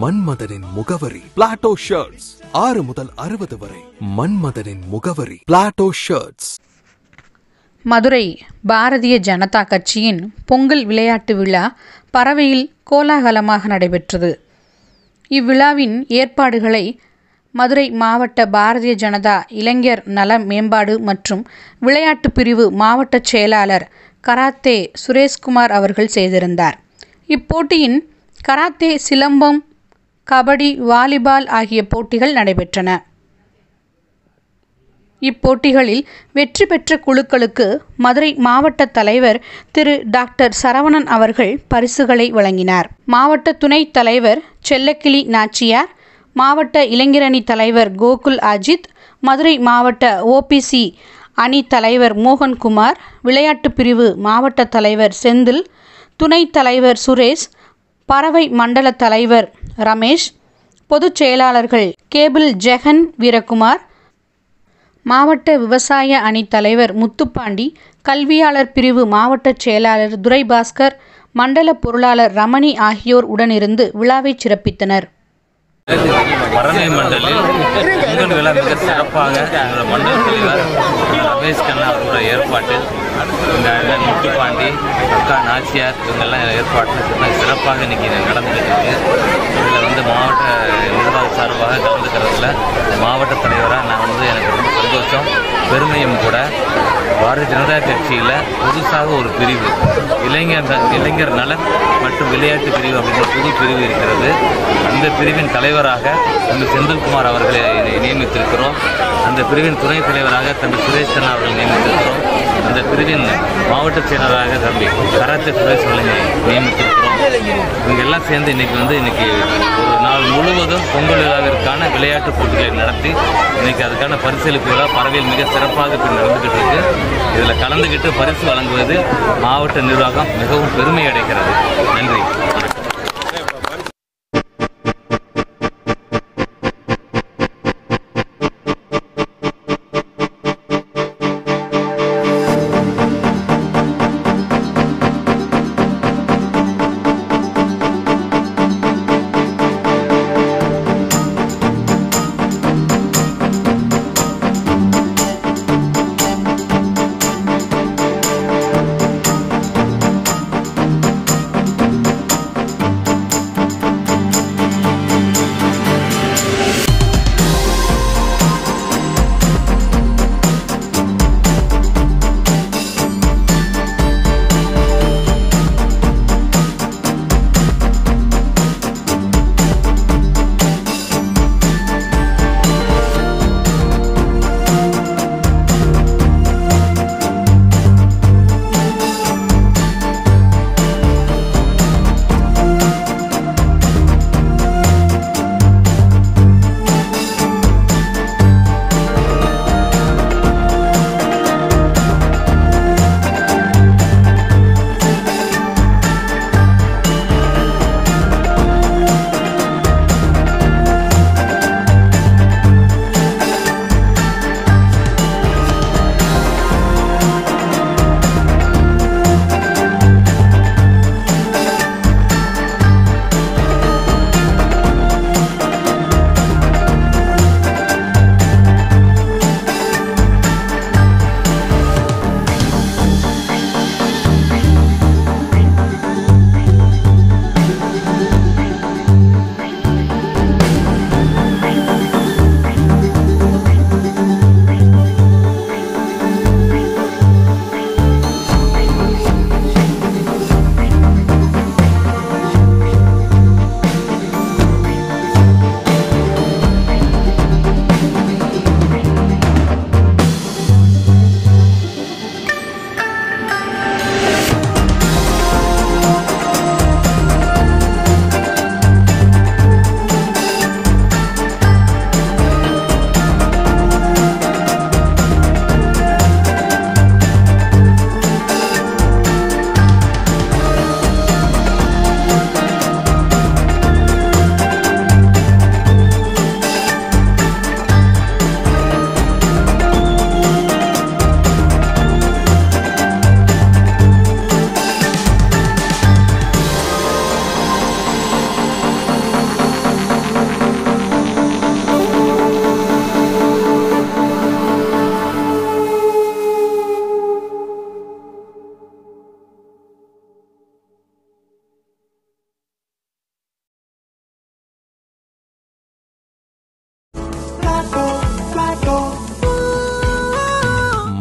மன்மதனின் முகவரி Plato shirts ஆறு முதல் அறுபது வரை மன்மதனின் முகவரி பிளாட்டோ ஷர்ட்ஸ் மதுரை பாரதிய ஜனதா கட்சியின் பொங்கல் விளையாட்டு விழா பறவையில் கோலாகலமாக நடைபெற்றது இவ்விழாவின் ஏற்பாடுகளை மதுரை மாவட்ட பாரதிய ஜனதா இளைஞர் நல மேம்பாடு மற்றும் விளையாட்டு பிரிவு மாவட்ட செயலாளர் கராத்தே சுரேஷ்குமார் அவர்கள் செய்திருந்தார் இப்போட்டியின் கராத்தே சிலம்பம் கபடி வாலிபால் ஆகிய போட்டிகள் நடைபெற்றன இப்போட்டிகளில் வெற்றி பெற்ற குழுக்களுக்கு மதுரை மாவட்ட தலைவர் திரு டாக்டர் சரவணன் அவர்கள் பரிசுகளை வழங்கினார் மாவட்ட துணைத் தலைவர் செல்லக்கிளி நாச்சியார் மாவட்ட இளைஞரணி தலைவர் கோகுல் அஜித் மதுரை மாவட்ட ஓபிசி அணி தலைவர் மோகன்குமார் விளையாட்டு பிரிவு மாவட்ட தலைவர் செந்தில் துணைத் தலைவர் சுரேஷ் பறவை மண்டல தலைவர் ரமேஷ் பொதுச் செயலாளர்கள் கேபிள் ஜெகன் வீரகுமார் மாவட்ட விவசாய அணி தலைவர் முத்துப்பாண்டி கல்வியாளர் பிரிவு மாவட்ட செயலாளர் துரைபாஸ்கர் மண்டல பொருளாளர் ரமணி ஆகியோர் உடனிருந்து விழாவை சிறப்பித்தனர் பறவை மண்டலில் பொங்கல் விழா மிக சிறப்பாக எங்களோட மண்டல தலைவர் ரமேஷ் கண்ணா அவரோட ஏற்பாட்டில் இந்த அண்ணன் முத்துப்பாண்டி அக்கா நாச்சியார் இவங்கெல்லாம் ஏற்பாட்டில் சிறப்பாக சிறப்பாக இன்னைக்கு இது நடந்துகிட்டு இருக்கு இதில் வந்து மாவட்ட நிர்வாக சார்பாக கலந்துக்கிறதுல மாவட்ட தலைவராக நான் வந்து எனக்கு ரொம்ப சந்தோஷம் பெருமையும் கூட பாரதிய ஜனதா கட்சியில் புதுசாக ஒரு பிரிவு இளைஞர் ந- இளைஞர் நலன் மற்றும் விளையாட்டு பிரிவு அப்படின்ற புது பிரிவு இருக்கிறது அந்த பிரிவின் தலைவராக தம்பி செந்தில்குமார் அவர்களை நியமித்திருக்கிறோம் அந்த பிரிவின் துணைத் தலைவராக தம்பி சுரேஷ் கண்ணா அவர்களை நியமித்திருக்கிறோம் அந்த பிரிவின் மாவட்ட செயலராக தம்பி கராத்தே சுரேஷ் அவர்களை நியமித்திருக்கிறோம் இவங்க எல்லாம் சேர்ந்து இன்னைக்கு வந்து இன்னைக்கு ஒரு நாள் முழுவதும் பொங்கல் விழாவிற்கான விளையாட்டு போட்டிகளை நடத்தி இன்னைக்கு அதுக்கான பரிசளிப்பு விழா பறவையில் மிக சிறப்பாக இப்ப நடந்துகிட்டு இருக்கு இதில் கலந்துக்கிட்டு பரிசு வழங்குவது மாவட்ட நிர்வாகம் மிகவும் பெருமை அடைகிறது நன்றி வணக்கம்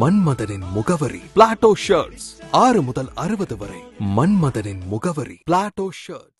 மன்மதனின் முகவரி பிளாட்டோ ஷர்ட்ஸ் ஆறு முதல் அறுபது வரை மன்மதனின் முகவரி பிளாட்டோ ஷர்ட்